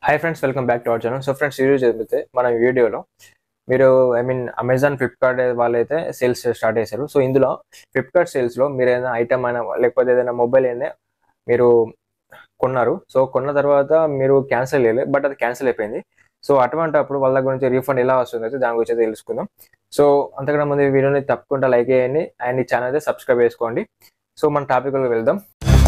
hi friends welcome back to our channel so friends ఈరోజు చదివితే మన వీడియోలో మీరు ఐ మీన్ అమెజాన్ ఫ్లిప్కార్ట్ వాళ్ళైతే సేల్స్ స్టార్ట్ చేశారు సో ఇందులో ఫ్లిప్కార్ట్ సేల్స్లో మీరు ఏదైనా ఐటమ్ అయినా లేకపోతే ఏదైనా మొబైల్ అయినా మీరు కొన్నారు సో కొన్న తర్వాత మీరు క్యాన్సిల్ చేయలేదు బట్ అది క్యాన్సిల్ అయిపోయింది సో అటువంటి అప్పుడు వాళ్ళ గురించి రీఫండ్ ఎలా వస్తుంది అయితే దాని గురించి అయితే తెలుసుకుందాం సో అంతకన్నా ముందు ఈ వీడియోని తప్పకుండా లైక్ చేయండి అండ్ ఈ ఛానల్ అయితే సబ్స్క్రైబ్ చేసుకోండి సో మన టాపిక్లోకి వెళ్దాం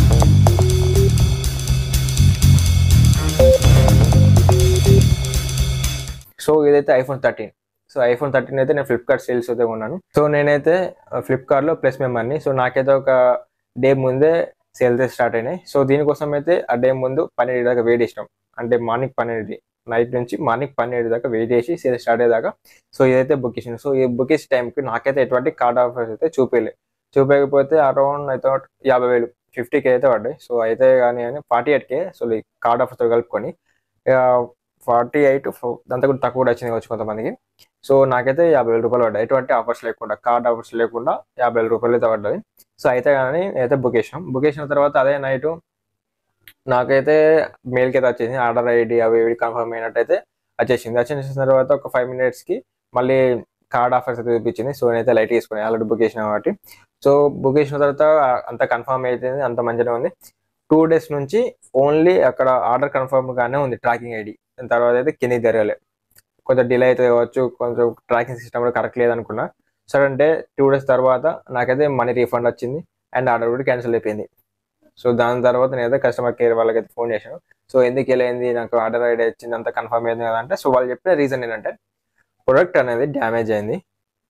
సో ఇదైతే iPhone thirteen so iPhone thirteen అయితే నేను ఫ్లిప్కార్ట్ సేల్స్ అయితే కొన్నాను సో నేనైతే ఫ్లిప్కార్ట్లో ప్లస్ మెంబర్ని సో నాకైతే ఒక డే ముందే సేల్స్ స్టార్ట్ అయినాయి సో దీనికోసం అయితే ఆ డే ముందు పన్నెండు దాకా వెయిట్ చేసినాం అంటే మార్నింగ్ పన్నెండు నైట్ నుంచి మార్నింగ్ పన్నెండు దాకా వెయిట్ చేసి సేల్ స్టార్ట్ అయ్యేదాకా సో ఇదైతే బుక్ చేసింది సో ఈ బుక్ చేసే టైంకి నాకైతే ఎటువంటి కార్డ్ ఆఫర్స్ అయితే చూపించలేదు చూపించకపోతే అరౌండ్ అయితే యాభై వేలు ఫిఫ్టీ కే అయితే పడ్డాయి సో అయితే కానీ అని ఫార్టీ ఎయిట్ కే సో ఈ కార్డ్ ఆఫర్తో కలుపుకొని ఫార్టీ ఎయిట్ అంతా కూడా తక్కువ కూడా వచ్చింది వచ్చి కొంతమందికి సో నాకైతే యాభై వేల రూపాయలు పడ్డాయి ఎటువంటి ఆఫర్స్ లేకుండా కార్డ్ ఆఫర్స్ లేకుండా యాభై వేల రూపాయలు అయితే పడ్డాయి సో అయితే కానీ అయితే బుక్ చేసాం బుక్ చేసిన తర్వాత అదే నైట్ నాకైతే మెయిల్కి అయితే వచ్చేసింది ఆర్డర్ ఐడి అవి ఇవి కన్ఫర్మ్ అయినట్టయితే వచ్చేసింది వచ్చేసిన తర్వాత ఒక ఫైవ్ మినిట్స్కి మళ్ళీ కార్డ్ ఆఫర్స్ అయితే చూపించింది సో నేనైతే లైట్ తీసుకుని ఆల్రెడీ బుక్ చేసిన కాబట్టి సో బుక్ చేసిన తర్వాత అంత కన్ఫర్మ్ అయిపోయింది అంత మంచిగా ఉంది టూ డేస్ నుంచి ఓన్లీ అక్కడ ఆర్డర్ కన్ఫర్మ్ గానే ఉంది ట్రాకింగ్ ఐడి తర్వాత అయితే కిందికి జరగలే కొంచెం డిలే అయితే కావచ్చు కొంచెం ట్రాకింగ్ సిస్టమ్ కూడా కరెక్ట్ లేదనుకున్నా సరే అంటే టూ డేస్ తర్వాత నాకైతే మనీ రీఫండ్ వచ్చింది అండ్ ఆర్డర్ కూడా క్యాన్సిల్ అయిపోయింది సో దాని తర్వాత నేనైతే కస్టమర్ కేర్ వాళ్ళకైతే ఫోన్ చేశాను సో ఎందుకు వెళ్ళింది నాకు ఆర్డర్ ఐడి వచ్చింది అంత కన్ఫర్మ్ అయింది కదా అంటే సో వాళ్ళు చెప్పిన రీజన్ ఏంటంటే ప్రొడక్ట్ అనేది డ్యామేజ్ అయింది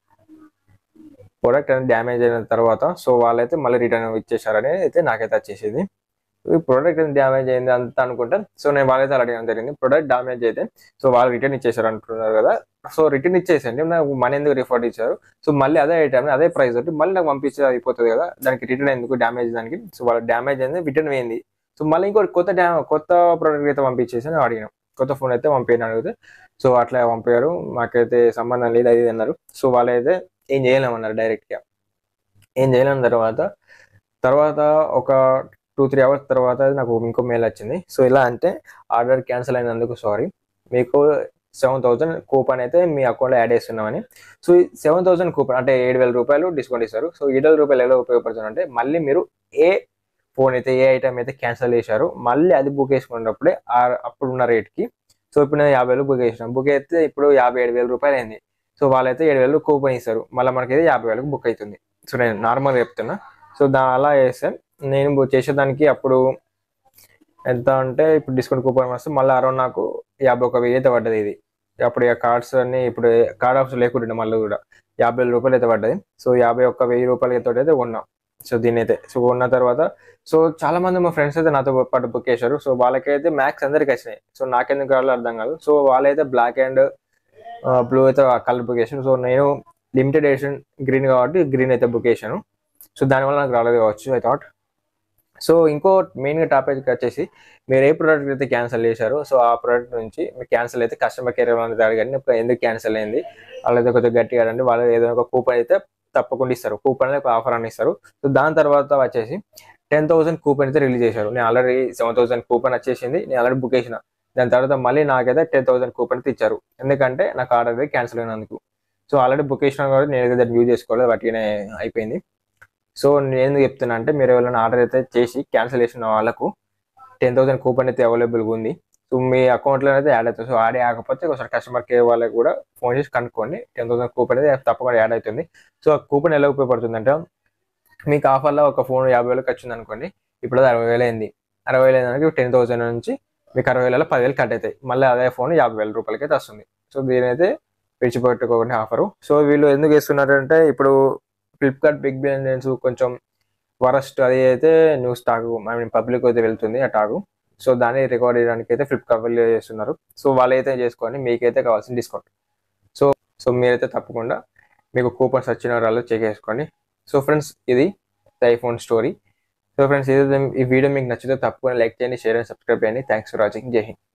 ప్రొడక్ట్ అనేది డ్యామేజ్ అయిన తర్వాత సో వాళ్ళైతే మళ్ళీ రిటర్న్ ఇచ్చేసారని అయితే నాకైతే వచ్చేసింది ఈ ప్రోడక్ట్ డ్యామేజ్ అయింది అంత అనుకుంటే సో నేను వాళ్ళైతే అలా అడగడం జరిగింది ప్రోడక్ట్ డ్యామేజ్ అయితే సో వాళ్ళు రిటర్న్ ఇచ్చేసారు అంటున్నారు కదా సో రిటర్న్ ఇచ్చేసండి నాకు మనీ ఎందుకు రిఫండ్ ఇచ్చారు సో మళ్ళీ అదే ఐటమ్ అదే ప్రైస్ తోటి మళ్ళీ నాకు పంపించే అయిపోతుంది కదా దానికి రిటర్న్ ఎందుకు డ్యామేజ్ దానికి సో వాళ్ళ డ్యామేజ్ అయింది రిటర్న్ అయింది సో మళ్ళీ ఇంకోటి కొత్త డ్యా కొత్త ప్రోడక్ట్ అయితే పంపించేసి నేను అడిగినాం కొత్త ఫోన్ అయితే పంపించని అడిగితే సో అట్లా పంపారు మాకైతే సంబంధం లేదు అది అన్నారు సో వాళ్ళైతే ఏం చేయలేమన్నారు డైరెక్ట్గా ఏం చేయలేని తర్వాత తర్వాత ఒక టూ త్రీ అవర్స్ తర్వాత నాకు ఇంకో మెయిల్ వచ్చింది సో ఇలా అంటే ఆర్డర్ క్యాన్సిల్ అయినందుకు సారీ మీకు సెవెన్ థౌసండ్ కూపన్ అయితే మీ అకౌంట్లో యాడ్ చేస్తున్నామని సో ఈ సెవెన్ థౌసండ్ కూపన్ అంటే ఏడు వేల రూపాయలు డిస్కౌంట్ ఇస్తారు సో ఏడు వేల రూపాయలు ఎలా ఉపయోగపడుతుంది అంటే మళ్ళీ మీరు ఏ ఫోన్ అయితే ఏ ఐటమ్ అయితే క్యాన్సిల్ చేశారు మళ్ళీ అది బుక్ చేసుకున్నప్పుడే అప్పుడున్న రేట్కి సో ఇప్పుడు నేను యాభై వేలు బుక్ చేసినాను బుక్ అయితే ఇప్పుడు యాభై ఏడు వేల రూపాయలు అయింది సో వాళ్ళైతే ఏడు వేలు కూపన్ ఇస్తారు మళ్ళీ మనకైతే యాభై వేలకు బుక్ అవుతుంది సో నేను నార్మల్గా చెప్తున్నా సో దా అలా చేస్తే నేను చేసేదానికి అప్పుడు ఎంత అంటే ఇప్పుడు డిస్కౌంట్ కూపన్ వస్తే మళ్ళీ అరౌండ్ నాకు యాభై ఒక వెయ్యి అయితే పడ్డది ఇది అప్పుడు ఇక కార్డ్స్ అన్ని ఇప్పుడు కార్డ్ ఆఫర్స్ లేకుంటుండే మళ్ళీ కూడా యాభై వేల రూపాయలు అయితే పడ్డది సో యాభై ఒక్క వెయ్యి రూపాయలతో అయితే కొన్నాం సో దీని అయితే సో కొన్న తర్వాత సో చాలా మంది మా ఫ్రెండ్స్ అయితే నాతో పాటు బుక్ చేశారు సో వాళ్ళకైతే మ్యాక్స్ అందరికి వచ్చినాయి సో నాకెందుకు కావాలో అర్థం కాదు సో వాళ్ళైతే బ్లాక్ అండ్ బ్లూ అయితే కలర్ బుక్ చేశాను సో నేను లిమిటెడ్ ఎడిషన్ గ్రీన్ కాబట్టి గ్రీన్ అయితే బుక్ చేశాను సో దానివల్ల నాకు రాలేదు కావచ్చు ఐ థాట్ సో ఇంకో మెయిన్గా టాపిక్ వచ్చేసి మీరు ఏ ప్రోడక్ట్ అయితే క్యాన్సిల్ చేశారో సో ఆ ప్రోడక్ట్ నుంచి మీకు క్యాన్సిల్ అయితే కస్టమర్ కేర్ వాళ్ళని అడగండి ఇప్పుడు ఎందుకు క్యాన్సిల్ అయింది వాళ్ళైతే కొంచెం గట్టిగా అడండి వాళ్ళు ఏదైనా ఒక కూపన్ అయితే తప్పకుండా ఇస్తారు కూపన్ ఒక ఆఫర్ అని ఇస్తారు సో దాని తర్వాత వచ్చేసి టెన్ థౌసండ్ కూపన్ అయితే రిలీజ్ చేశారు నేను ఆల్రెడీ సెవెన్ థౌసండ్ కూపన్ వచ్చేసింది నేను ఆల్రెడీ బుక్ చేసిన దాని తర్వాత మళ్ళీ నాకైతే టెన్ థౌసండ్ కూపన్ అయితే ఇచ్చారు ఎందుకంటే నాకు ఆర్డర్ క్యాన్సిల్ అయినందుకు సో ఆల్రెడీ బుక్ చేసిన కాబట్టి నేను దాన్ని యూజ్ చేసుకోలేదు వాటినే అయిపోయింది సో నేను ఎందుకు చెప్తున్నా అంటే మీరు ఎవరైనా ఆర్డర్ అయితే చేసి క్యాన్సిల్ చేసిన వాళ్ళకు టెన్ థౌసండ్ కూపన్ అయితే అవైలబుల్గా ఉంది సో మీ అకౌంట్లో అయితే యాడ్ అవుతుంది సో యాడ్ కాకపోతే ఒకసారి కస్టమర్ కేర్ వాళ్ళకి కూడా ఫోన్ చేసి కనుక్కోండి టెన్ థౌసండ్ కూపన్ అయితే తప్పకుండా యాడ్ అవుతుంది సో ఆ కూపన్ ఎలా ఉపయోగపడుతుంది అంటే మీకు ఆఫర్లో ఒక ఫోన్ యాభై వేలకు వచ్చింది అనుకోండి ఇప్పుడు అది అరవై వేలు అయింది అరవై వేలు అయిందానికి టెన్ థౌసండ్ నుంచి మీకు అరవై వేలలో పదివేలు కట్ అవుతాయి మళ్ళీ అదే ఫోన్ యాభై వేల రూపాయలకి అయితే వస్తుంది సో దీని అయితే విడిచిపెట్టుకోకుండా ఆఫరు సో వీళ్ళు ఎందుకు వేస్తున్నారంటే ఇప్పుడు ఫ్లిప్కార్ట్ బిగ్ బిలియన్స్ కొంచెం వరస్ట్ అది అయితే news talk I mean public అయితే వెళ్తుంది ఆ టాకు సో దాన్ని రికార్డ్ చేయడానికి అయితే ఫ్లిప్కార్ట్ వాళ్ళు చేస్తున్నారు సో వాళ్ళైతే చేసుకోండి మీకైతే కావాల్సిన డిస్కౌంట్ సో సో మీరైతే తప్పకుండా మీకు కూపన్స్ వచ్చిన వాళ్ళు చెక్ చేసుకోండి సో ఫ్రెండ్స్ ఇది ఐఫోన్ స్టోరీ సో ఫ్రెండ్స్ ఇది ఈ వీడియో మీకు నచ్చితే తప్పకుండా లైక్ చేయండి షేర్ అండ్ సబ్స్క్రైబ్ చేయండి థ్యాంక్స్ ఫర్ వాచింగ్ జై హింద్